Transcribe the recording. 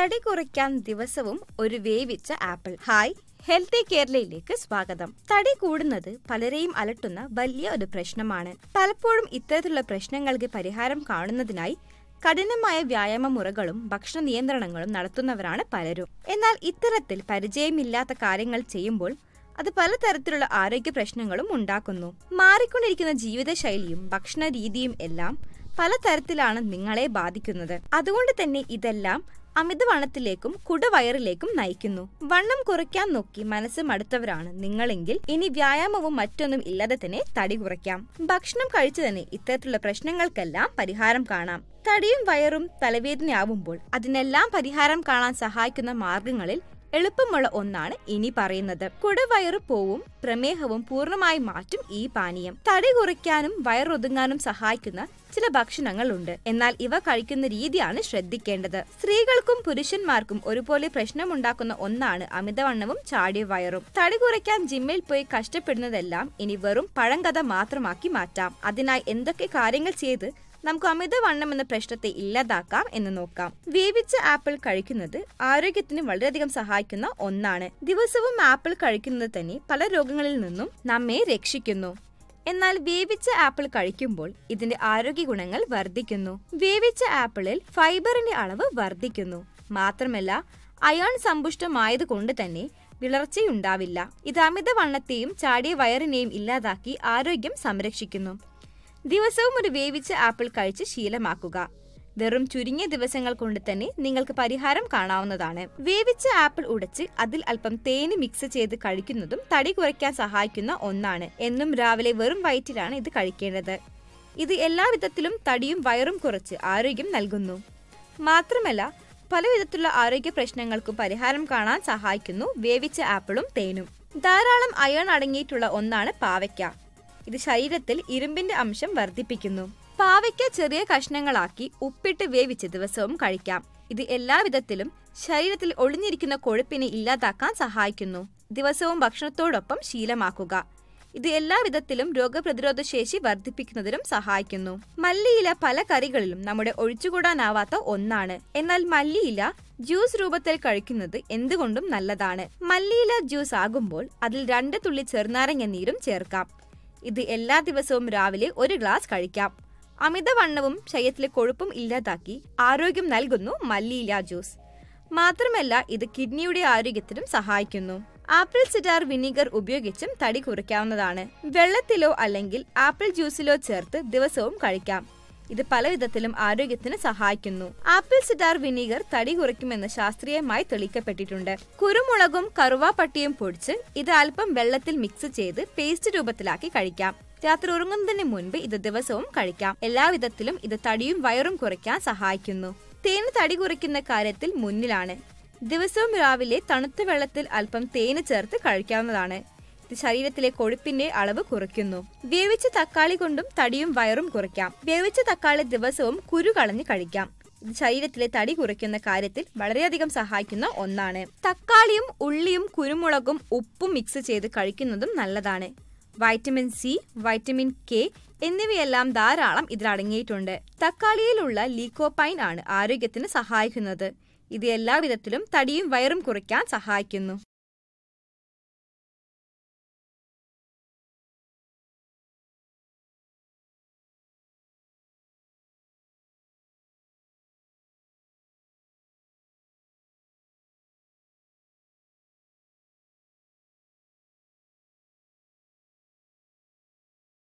തടി കുറയ്ക്കാൻ ദിവസവും ഒരു വേവിച്ച ആപ്പിൾ ഹായ് ഹെൽത്തി കേരളയിലേക്ക് സ്വാഗതം തടി കൂടുന്നത് പലരെയും അലട്ടുന്ന വലിയ ഒരു പ്രശ്നമാണ് പലപ്പോഴും ഇത്തരത്തിലുള്ള പ്രശ്നങ്ങൾക്ക് പരിഹാരം കാണുന്നതിനായി കഠിനമായ വ്യായാമ മുറകളും ഭക്ഷണ നിയന്ത്രണങ്ങളും നടത്തുന്നവരാണ് പലരും എന്നാൽ ഇത്തരത്തിൽ പരിചയമില്ലാത്ത കാര്യങ്ങൾ ചെയ്യുമ്പോൾ അത് പലതരത്തിലുള്ള ആരോഗ്യ പ്രശ്നങ്ങളും ഉണ്ടാക്കുന്നു മാറിക്കൊണ്ടിരിക്കുന്ന ജീവിതശൈലിയും ഭക്ഷണ രീതിയും എല്ലാം പലതരത്തിലാണ് നിങ്ങളെ ബാധിക്കുന്നത് അതുകൊണ്ട് തന്നെ ഇതെല്ലാം അമിതവണ്ണത്തിലേക്കും കുടവയറിലേക്കും നയിക്കുന്നു വണ്ണം കുറയ്ക്കാൻ നോക്കി മനസ്സ് മടുത്തവരാണ് നിങ്ങളെങ്കിൽ ഇനി വ്യായാമവും മറ്റൊന്നും ഇല്ലാതെ തന്നെ തടി കുറയ്ക്കാം ഭക്ഷണം കഴിച്ചു തന്നെ ഇത്തരത്തിലുള്ള പ്രശ്നങ്ങൾക്കെല്ലാം പരിഹാരം കാണാം തടിയും വയറും തലവേദനയാവുമ്പോൾ അതിനെല്ലാം പരിഹാരം കാണാൻ സഹായിക്കുന്ന മാർഗങ്ങളിൽ എളുപ്പമുള്ള ഒന്നാണ് ഇനി പറയുന്നത് കുടവയറ് പോവും പ്രമേഹവും പൂർണ്ണമായി മാറ്റും ഈ പാനീയം തടി കുറയ്ക്കാനും വയറൊതുങ്ങാനും സഹായിക്കുന്ന ചില ഭക്ഷണങ്ങളുണ്ട് എന്നാൽ ഇവ കഴിക്കുന്ന രീതിയാണ് ശ്രദ്ധിക്കേണ്ടത് സ്ത്രീകൾക്കും പുരുഷന്മാർക്കും ഒരുപോലെ പ്രശ്നമുണ്ടാക്കുന്ന ഒന്നാണ് അമിതവണ്ണവും ചാടിയ വയറും തടി കുറയ്ക്കാൻ ജിമ്മിൽ പോയി കഷ്ടപ്പെടുന്നതെല്ലാം ഇനി വെറും പഴങ്കഥ മാത്രമാക്കി മാറ്റാം അതിനായി എന്തൊക്കെ കാര്യങ്ങൾ ചെയ്ത് നമുക്ക് അമിതവണ്ണം എന്ന പ്രശ്നത്തെ ഇല്ലാതാക്കാം എന്ന് നോക്കാം വേവിച്ച ആപ്പിൾ കഴിക്കുന്നത് ആരോഗ്യത്തിന് വളരെയധികം സഹായിക്കുന്ന ഒന്നാണ് ദിവസവും ആപ്പിൾ കഴിക്കുന്നത് തന്നെ പല രോഗങ്ങളിൽ നിന്നും നമ്മെ രക്ഷിക്കുന്നു എന്നാൽ വേവിച്ച ആപ്പിൾ കഴിക്കുമ്പോൾ ഇതിന്റെ ആരോഗ്യ ഗുണങ്ങൾ വർദ്ധിക്കുന്നു വേവിച്ച ആപ്പിളിൽ ഫൈബറിന്റെ അളവ് വർദ്ധിക്കുന്നു മാത്രമല്ല അയോൺ സമ്പുഷ്ടമായത് കൊണ്ട് തന്നെ വിളർച്ചയുണ്ടാവില്ല ഇത് അമിതവണ്ണത്തെയും ചാടിയ വയറിനെയും ഇല്ലാതാക്കി ആരോഗ്യം സംരക്ഷിക്കുന്നു ദിവസവും ഒരു വേവിച്ച ആപ്പിൾ കഴിച്ച് ശീലമാക്കുക വെറും ചുരുങ്ങിയ ദിവസങ്ങൾ കൊണ്ട് തന്നെ നിങ്ങൾക്ക് പരിഹാരം കാണാവുന്നതാണ് വേവിച്ച ആപ്പിൾ ഉടച്ച് അതിൽ അല്പം തേന് മിക്സ് ചെയ്ത് കഴിക്കുന്നതും തടി കുറയ്ക്കാൻ സഹായിക്കുന്ന ഒന്നാണ് എന്നും രാവിലെ വെറും വയറ്റിലാണ് ഇത് കഴിക്കേണ്ടത് ഇത് എല്ലാ വിധത്തിലും തടിയും വയറും കുറച്ച് ആരോഗ്യം നൽകുന്നു മാത്രമല്ല പല വിധത്തിലുള്ള ആരോഗ്യ പ്രശ്നങ്ങൾക്കും പരിഹാരം കാണാൻ സഹായിക്കുന്നു വേവിച്ച ആപ്പിളും തേനും ധാരാളം അയൺ അടങ്ങിയിട്ടുള്ള ഒന്നാണ് പാവയ്ക്ക ഇത് ശരീരത്തിൽ ഇരുമ്പിന്റെ അംശം വർദ്ധിപ്പിക്കുന്നു പാവയ്ക്ക ചെറിയ കഷ്ണങ്ങളാക്കി ഉപ്പിട്ട് വേവിച്ച് ദിവസവും കഴിക്കാം ഇത് എല്ലാ വിധത്തിലും ശരീരത്തിൽ ഒളിഞ്ഞിരിക്കുന്ന കൊഴുപ്പിനെ ഇല്ലാതാക്കാൻ സഹായിക്കുന്നു ദിവസവും ഭക്ഷണത്തോടൊപ്പം ശീലമാക്കുക ഇത് എല്ലാ വിധത്തിലും രോഗപ്രതിരോധ ശേഷി വർദ്ധിപ്പിക്കുന്നതിനും സഹായിക്കുന്നു മല്ലിയില പല കറികളിലും നമ്മുടെ ഒഴിച്ചുകൂടാനാവാത്ത ഒന്നാണ് എന്നാൽ മല്ലിയില ജ്യൂസ് രൂപത്തിൽ കഴിക്കുന്നത് എന്തുകൊണ്ടും നല്ലതാണ് മല്ലിയില ജ്യൂസ് ആകുമ്പോൾ അതിൽ രണ്ട് തുള്ളി ചെറുനാരങ്ങ നീരും ചേർക്കാം ഇത് എല്ലാ ദിവസവും രാവിലെ ഒരു ഗ്ലാസ് കഴിക്കാം അമിതവണ്ണവും ശരീരത്തിലെ കൊഴുപ്പും ഇല്ലാതാക്കി ആരോഗ്യം നൽകുന്നു മല്ലിയില ജ്യൂസ് മാത്രമല്ല ഇത് കിഡ്നിയുടെ ആരോഗ്യത്തിനും സഹായിക്കുന്നു ആപ്പിൾ സിഡാർ വിനീഗർ ഉപയോഗിച്ചും തടി കുറയ്ക്കാവുന്നതാണ് വെള്ളത്തിലോ അല്ലെങ്കിൽ ആപ്പിൾ ജ്യൂസിലോ ചേർത്ത് ദിവസവും കഴിക്കാം ഇത് പല വിധത്തിലും ആരോഗ്യത്തിന് സഹായിക്കുന്നു ആപ്പിൾ സിഡാർ വിനീഗർ തടി കുറയ്ക്കുമെന്ന് ശാസ്ത്രീയമായി തെളിയിക്കപ്പെട്ടിട്ടുണ്ട് കുരുമുളകും കറുവാപ്പട്ടിയും പൊടിച്ച് ഇത് അല്പം വെള്ളത്തിൽ മിക്സ് ചെയ്ത് പേസ്റ്റ് രൂപത്തിലാക്കി കഴിക്കാം രാത്രി ഉറങ്ങുന്നതിന് മുൻപ് ഇത് ദിവസവും കഴിക്കാം എല്ലാ വിധത്തിലും ഇത് തടിയും വയറും കുറയ്ക്കാൻ സഹായിക്കുന്നു തേന് തടി കുറയ്ക്കുന്ന കാര്യത്തിൽ മുന്നിലാണ് ദിവസവും രാവിലെ തണുത്ത വെള്ളത്തിൽ അല്പം തേന് ചേർത്ത് കഴിക്കാവുന്നതാണ് ഇത് ശരീരത്തിലെ കൊഴുപ്പിന്റെ അളവ് കുറയ്ക്കുന്നു വേവിച്ച തക്കാളി കൊണ്ടും തടിയും വയറും കുറയ്ക്കാം വേവിച്ച തക്കാളി ദിവസവും കുരു കളഞ്ഞ് കഴിക്കാം ഇത് ശരീരത്തിലെ തടി കുറയ്ക്കുന്ന കാര്യത്തിൽ വളരെയധികം സഹായിക്കുന്ന ഒന്നാണ് തക്കാളിയും ഉള്ളിയും കുരുമുളകും ഉപ്പും മിക്സ് ചെയ്ത് കഴിക്കുന്നതും നല്ലതാണ് വൈറ്റമിൻ സി വൈറ്റമിൻ കെ എന്നിവയെല്ലാം ധാരാളം ഇതിൽ അടങ്ങിയിട്ടുണ്ട് തക്കാളിയിലുള്ള ലീക്കോപൈൻ ആണ് ആരോഗ്യത്തിന് സഹായിക്കുന്നത് ഇത് എല്ലാ വിധത്തിലും തടിയും വയറും കുറയ്ക്കാൻ സഹായിക്കുന്നു